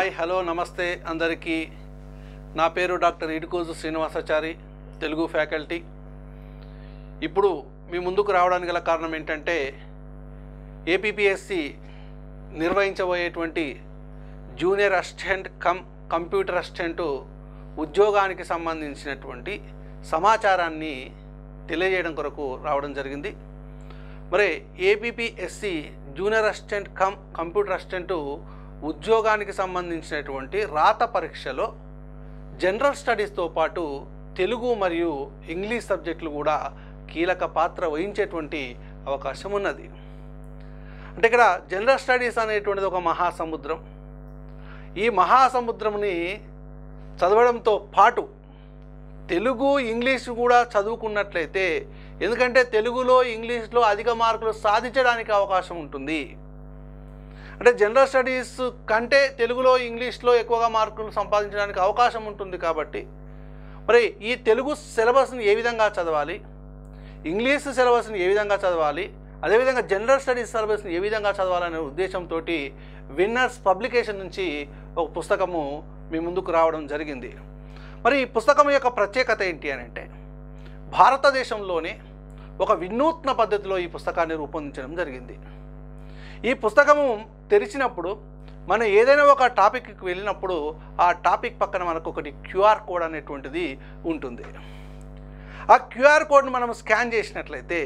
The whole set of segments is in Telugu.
హాయ్ హలో నమస్తే అందరికీ నా పేరు డాక్టర్ ఇడుకోజు శ్రీనివాసాచారి తెలుగు ఫ్యాకల్టీ ఇప్పుడు మీ ముందుకు రావడానికి గల కారణం ఏంటంటే ఏపీపీఎస్సి నిర్వహించబోయేటువంటి junior assistant cum computer assistant ఉద్యోగానికి సంబంధించినటువంటి సమాచారాన్ని తెలియజేయడం కొరకు రావడం జరిగింది మరి APPSC junior assistant cum computer assistant ఉద్యోగానికి సంబంధించినటువంటి రాత పరీక్షలో జనరల్ స్టడీస్తో పాటు తెలుగు మరియు ఇంగ్లీష్ సబ్జెక్టులు కూడా కీలక పాత్ర వహించేటువంటి అవకాశం ఉన్నది అంటే ఇక్కడ జనరల్ స్టడీస్ అనేటువంటిది ఒక మహాసముద్రం ఈ మహాసముద్రంని చదవడంతో పాటు తెలుగు ఇంగ్లీష్ కూడా చదువుకున్నట్లయితే ఎందుకంటే తెలుగులో ఇంగ్లీష్లో అధిక మార్కులు సాధించడానికి అవకాశం ఉంటుంది అంటే జనరల్ స్టడీస్ కంటే తెలుగులో ఇంగ్లీష్లో ఎక్కువగా మార్కులు సంపాదించడానికి అవకాశం ఉంటుంది కాబట్టి మరి ఈ తెలుగు సిలబస్ని ఏ విధంగా చదవాలి ఇంగ్లీష్ సిలబస్ని ఏ విధంగా చదవాలి అదేవిధంగా జనరల్ స్టడీస్ సిలబస్ని ఏ విధంగా చదవాలనే ఉద్దేశంతో విన్నర్స్ పబ్లికేషన్ నుంచి ఒక పుస్తకము మీ ముందుకు రావడం జరిగింది మరి ఈ పుస్తకం యొక్క ప్రత్యేకత ఏంటి అని అంటే భారతదేశంలోనే ఒక వినూత్న పద్ధతిలో ఈ పుస్తకాన్ని రూపొందించడం జరిగింది ఈ పుస్తకము తెరిచినప్పుడు మనం ఏదైనా ఒక టాపిక్కి వెళ్ళినప్పుడు ఆ టాపిక్ పక్కన మనకు ఒకటి క్యూఆర్ కోడ్ అనేటువంటిది ఉంటుంది ఆ క్యూఆర్ కోడ్ని మనం స్కాన్ చేసినట్లయితే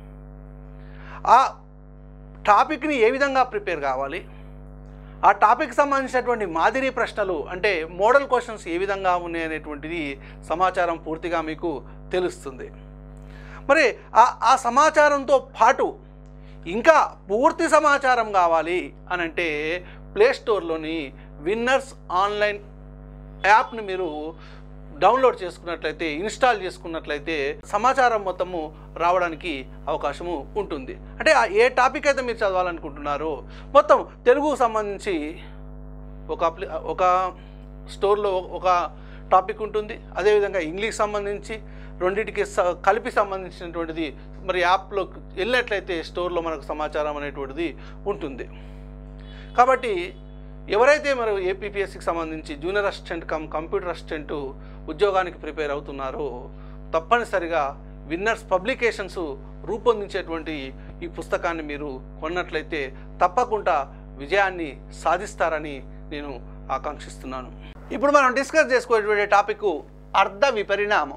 ఆ టాపిక్ని ఏ విధంగా ప్రిపేర్ కావాలి ఆ టాపిక్ సంబంధించినటువంటి మాదిరి ప్రశ్నలు అంటే మోడల్ క్వశ్చన్స్ ఏ విధంగా ఉన్నాయి అనేటువంటిది సమాచారం పూర్తిగా మీకు తెలుస్తుంది మరి ఆ ఆ సమాచారంతో పాటు ఇంకా పూర్తి సమాచారం కావాలి అని అంటే ప్లే స్టోర్లోని విన్నర్స్ ఆన్లైన్ యాప్ని మీరు డౌన్లోడ్ చేసుకున్నట్లయితే ఇన్స్టాల్ చేసుకున్నట్లయితే సమాచారం మొత్తము రావడానికి అవకాశము ఉంటుంది అంటే ఆ ఏ టాపిక్ అయితే మీరు చదవాలనుకుంటున్నారో మొత్తం తెలుగుకు సంబంధించి ఒక అప్లి ఒక స్టోర్లో ఒక టాపిక్ ఉంటుంది అదేవిధంగా ఇంగ్లీష్ సంబంధించి రెండింటికి స- కలిపి సంబంధించినటువంటిది మరి యాప్లో వెళ్ళినట్లయితే స్టోర్లో మనకు సమాచారం అనేటువంటిది ఉంటుంది కాబట్టి ఎవరైతే మరి ఏపీపీఎస్సికి సంబంధించి junior assistant cum computer assistant ఉద్యోగానికి ప్రిపేర్ అవుతున్నారో తప్పనిసరిగా విన్నర్స్ పబ్లికేషన్స్ రూపొందించేటువంటి ఈ పుస్తకాన్ని మీరు కొన్నట్లయితే తప్పకుండా విజయాన్ని సాధిస్తారని నేను ఆకాంక్షిస్తున్నాను ఇప్పుడు మనం డిస్కస్ చేసుకోయేటువంటి టాపిక్ అర్ధ విపరిణామం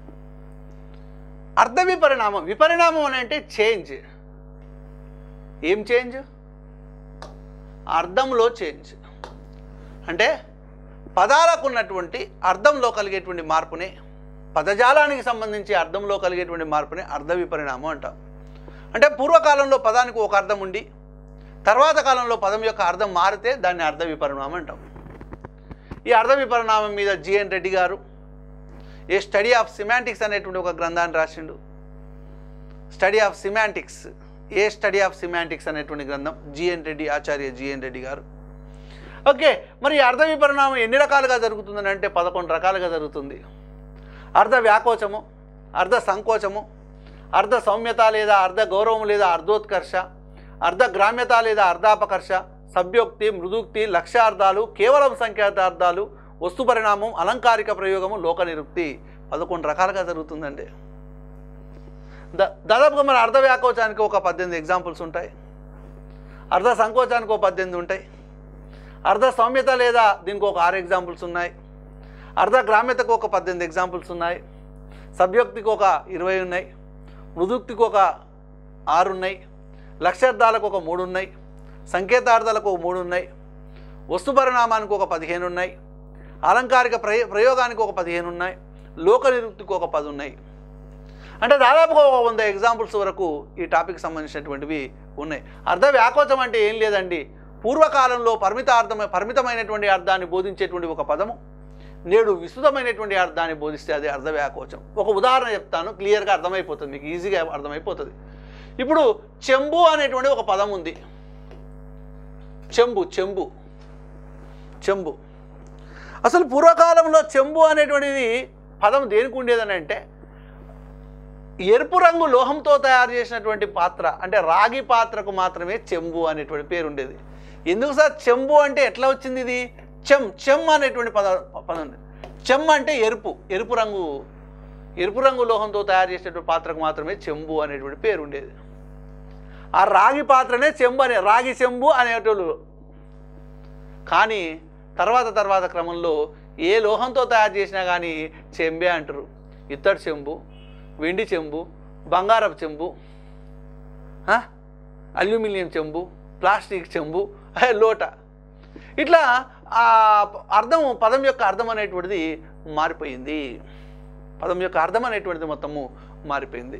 అర్ధ విపరిణామం విపరిణామం అని అంటే చేంజ్ ఏం చేంజ్ అర్థంలో చేంజ్ అంటే పదాలకు ఉన్నటువంటి అర్థంలో కలిగేటువంటి మార్పుని పదజాలానికి సంబంధించి అర్థంలో కలిగేటువంటి మార్పుని అర్ధ విపరిణామం అంటాం అంటే పూర్వకాలంలో పదానికి ఒక అర్థం ఉండి తర్వాత కాలంలో పదం యొక్క అర్థం మారితే దాన్ని అర్ధ విపరిణామం అంటాం ఈ అర్ధ విపరిణామం మీద జిఎన్ రెడ్డి గారు ఏ స్టడీ ఆఫ్ సిమాంటిక్స్ అనేటువంటి ఒక గ్రంథాన్ని రాసిండు study of semantics a study of semantics అనేటువంటి గ్రంథం G N Reddy Acharya G N Reddy garu okay మరి ఈ అర్ధ విపరిణామం ఎన్ని రకాలుగా జరుగుతుందని అంటే పదకొండు రకాలుగా జరుగుతుంది అర్ధ వ్యాకోచము అర్ధ సంకోచము అర్ధ సౌమ్యత లేదా అర్ధ గౌరవం లేదా అర్ధోత్కర్ష అర్ధ గ్రామ్యత లేదా అర్ధాపకర్ష సభ్యోక్తి మృదుక్తి లక్ష్యార్థాలు కేవలం సంఖ్యాతార్థాలు వస్తు పరిణామం అలంకారిక ప్రయోగము లోక నిరుక్తి పదకొండు రకాలుగా జరుగుతుందండి దా దాదాపుగా మన అర్ధ వ్యాకోచానికి ఒక పద్దెనిమిది ఎగ్జాంపుల్స్ ఉంటాయి అర్ధ సంకోచానికి ఒక పద్దెనిమిది ఉంటాయి అర్ధ సౌమ్యత లేదా దీనికి ఒక ఆరు ఎగ్జాంపుల్స్ ఉన్నాయి అర్ధ గ్రామ్యతకు ఒక పద్దెనిమిది ఎగ్జాంపుల్స్ ఉన్నాయి సభ్యోక్తికి ఒక ఇరవై ఉన్నాయి మృదుక్తికి ఒక ఆరు ఉన్నాయి లక్ష్యార్థాలకు ఒక మూడు ఉన్నాయి సంకేతార్థాలకు ఒక మూడు ఉన్నాయి వస్తు పరిణామానికి ఒక పదిహేను ఉన్నాయి అలంకారిక ప్రయ ప్రయోగానికి ఒక పదిహేను ఉన్నాయి లోక నిరుక్తికి ఒక పది ఉన్నాయి అంటే దాదాపుగా ఒక వంద ఎగ్జాంపుల్స్ వరకు ఈ టాపిక్ సంబంధించినటువంటివి ఉన్నాయి అర్ధ వ్యాకోచం అంటే ఏం లేదండి పూర్వకాలంలో పరిమిత అర్థమ పరిమితమైనటువంటి అర్థాన్ని బోధించేటువంటి ఒక పదము నేడు విస్తృతమైనటువంటి అర్థాన్ని బోధిస్తే అది అర్ధ వ్యాకోచం ఒక ఉదాహరణ చెప్తాను క్లియర్గా అర్థమైపోతుంది మీకు ఈజీగా అర్థమైపోతుంది ఇప్పుడు చెంబు అనేటువంటి ఒక పదం ఉంది చెంబు చెంబు చెంబు అసలు పూర్వకాలంలో చెంబు అనేటువంటిది పదం దేనికి ఉండేదని అంటే ఎరుపు రంగు లోహంతో తయారు చేసినటువంటి పాత్ర అంటే రాగి పాత్రకు మాత్రమే చెంబు అనేటువంటి పేరు ఉండేది ఎందుకు సార్ చెంబు అంటే ఎట్లా వచ్చింది ఇది చెమ్ చెమ్ అనేటువంటి పద పదం ఉంది చెమ్ అంటే ఎరుపు ఎరుపు రంగు ఎరుపు రంగు లోహంతో తయారు చేసేటువంటి పాత్రకు మాత్రమే చెంబు అనేటువంటి పేరు ఉండేది ఆ రాగి పాత్రనే చెంబు అనే రాగి చెంబు అనేటోళ్ళు కానీ తర్వాత తర్వాత క్రమంలో ఏ లోహంతో తయారు చేసినా కానీ చెంబే అంటారు ఇత్తడి చెంబు వెండి చెంబు బంగారపు చెంబు ఆ? అల్యూమినియం చెంబు ప్లాస్టిక్ చెంబు హే, లోట ఇట్లా ఆ అర్థం పదం యొక్క అర్థం అనేటువంటిది మారిపోయింది పదం యొక్క అర్థం అనేటువంటిది మొత్తము మారిపోయింది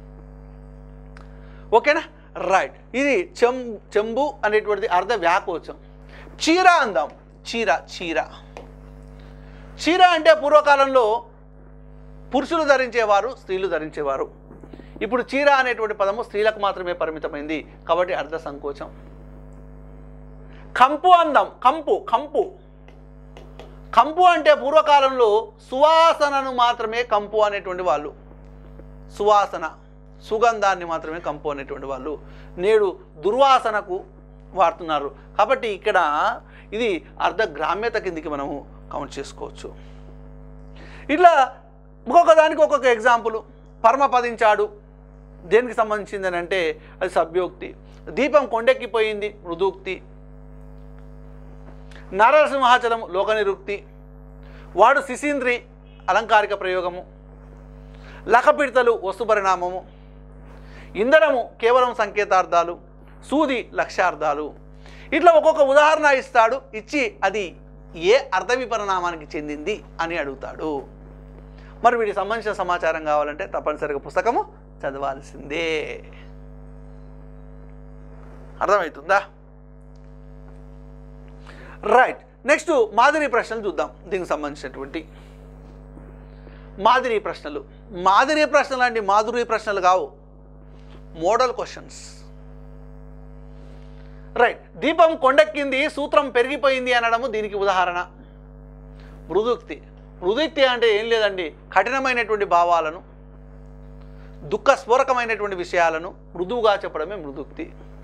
ఓకేనా రైట్ ఇది చెం చెంబు అనేటువంటిది అర్ధ వ్యాకోచం చీర అందాం చీర చీర చీర అంటే పూర్వకాలంలో పురుషులు ధరించేవారు స్త్రీలు ధరించేవారు ఇప్పుడు చీర అనేటువంటి పదము స్త్రీలకు మాత్రమే పరిమితమైంది కాబట్టి అర్ధ సంకోచం కంపు అందం కంపు కంపు కంపు అంటే పూర్వకాలంలో సువాసనను మాత్రమే కంపు అనేటువంటి వాళ్ళు సువాసన సుగంధాన్ని మాత్రమే కంపు అనేటువంటి వాళ్ళు నేడు దుర్వాసనకు వాడుతున్నారు కాబట్టి ఇక్కడ ఇది అర్ధ గ్రామ్యత కిందికి మనము కౌంట్ చేసుకోవచ్చు ఇట్లా ఒక్కొక్క దానికి ఒక్కొక్క ఎగ్జాంపుల్ పరమపదించాడు దేనికి సంబంధించింది అని అంటే అది సభ్యోక్తి దీపం కొండెక్కిపోయింది మృదూక్తి నరసింహాచలం లోకనిరుక్తి వాడు శిశీంద్రి అలంకారిక ప్రయోగము లకపిడతలు వస్తు పరిణామము ఇంధనము కేవలం సంకేతార్థాలు సూది లక్ష్యార్థాలు ఇట్లా ఒక్కొక్క ఉదాహరణ ఇస్తాడు ఇచ్చి అది ఏ అర్థ విపరిణామానికి చెందింది అని అడుగుతాడు మరి వీటికి సంబంధించిన సమాచారం కావాలంటే తప్పనిసరిగా పుస్తకము చదవాల్సిందే అర్థమవుతుందా రైట్ నెక్స్ట్ మాదిరి ప్రశ్నలు చూద్దాం దీనికి సంబంధించినటువంటి మాదిరి ప్రశ్నలు మాదిరి ప్రశ్నలు అండి మాధురి ప్రశ్నలు కావు మోడల్ క్వశ్చన్స్ రైట్ దీపం కొండెక్కింది సూత్రం పెరిగిపోయింది అనడము దీనికి ఉదాహరణ మృదుక్తి మృదుక్తి అంటే ఏం లేదండి కఠినమైనటువంటి భావాలను దుఃఖస్ఫోరకమైనటువంటి విషయాలను మృదువుగా చెప్పడమే మృదుక్తి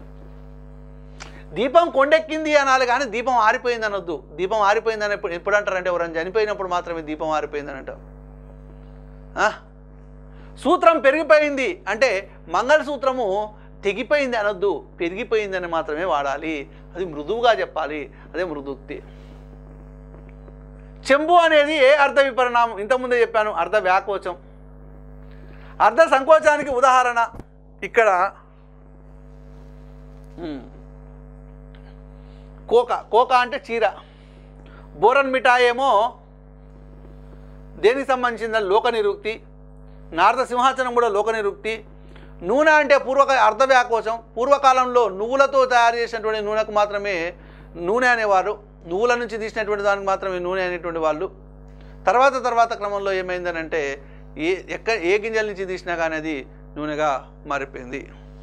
దీపం కొండెక్కింది అనాలి కానీ దీపం ఆరిపోయింది అనొద్దు దీపం ఆరిపోయిందని ఎప్పుడు ఎప్పుడు అంటారంటే ఎవరైనా చనిపోయినప్పుడు మాత్రమే దీపం ఆరిపోయిందని అంటారు ఆ? సూత్రం పెరిగిపోయింది అంటే మంగళసూత్రము తెగిపోయింది అనొద్దు పెరిగిపోయిందని మాత్రమే వాడాలి అది మృదువుగా చెప్పాలి అదే మృదుక్తి చెంబు అనేది ఏ అర్ధ విపరిణామం ఇంతకుముందే చెప్పాను అర్ధ వ్యాకోచం అర్ధ సంకోచానికి ఉదాహరణ ఇక్కడ ఉమ్, కోక కోక అంటే చీర బోరన్ మిఠాయి ఏమో దేనికి సంబంధించిన లోక నిరుక్తి నారద సింహాసనం కూడా లోక నిరుక్తి నూనె అంటే పూర్వక అర్ధ వ్యాకోచం పూర్వకాలంలో నువ్వులతో తయారు చేసినటువంటి నూనెకు మాత్రమే నూనె అనేవారు నువ్వుల నుంచి తీసినటువంటి దానికి మాత్రమే నూనె అనేటువంటి వాళ్ళు తర్వాత తర్వాత క్రమంలో ఏమైందనంటే ఏ ఎక్క ఏ గింజల నుంచి తీసినా కానీ అది నూనెగా మారిపోయింది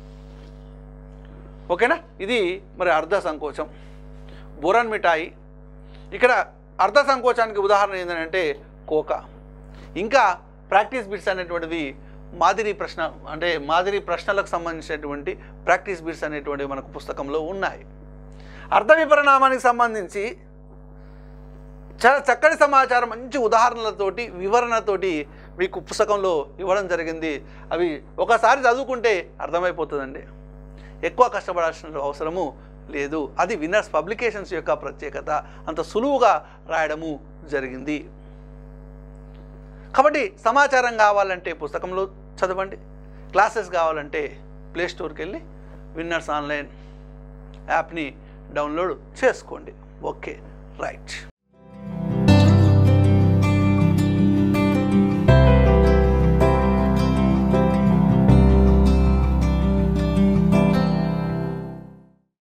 ఓకేనా ఇది మరి అర్ధ సంకోచం బురన్ మిఠాయి ఇక్కడ అర్ధ సంకోచానికి ఉదాహరణ ఏంటంటే కోక ఇంకా ప్రాక్టీస్ బిట్స్ అనేటువంటివి మాదిరి ప్రశ్న అంటే మాదిరి ప్రశ్నలకు సంబంధించినటువంటి ప్రాక్టీస్ బిట్స్ అనేటువంటివి మనకు పుస్తకంలో ఉన్నాయి అర్ధ విపరిణామానికి సంబంధించి చాలా చక్కటి సమాచారం మంచి ఉదాహరణలతోటి వివరణతోటి మీకు పుస్తకంలో ఇవ్వడం జరిగింది అవి ఒకసారి చదువుకుంటే అర్థమైపోతుందండి ఎక్కువ కష్టపడాల్సిన అవసరము లేదు అది విన్నర్స్ పబ్లికేషన్స్ యొక్క ప్రత్యేకత అంత సులువుగా రాయడము జరిగింది కాబట్టి సమాచారం కావాలంటే పుస్తకంలో చదవండి క్లాసెస్ కావాలంటే ప్లే స్టోర్కి వెళ్ళి విన్నర్స్ ఆన్లైన్ యాప్ని డౌన్లోడ్ చేసుకోండి ఓకే రైట్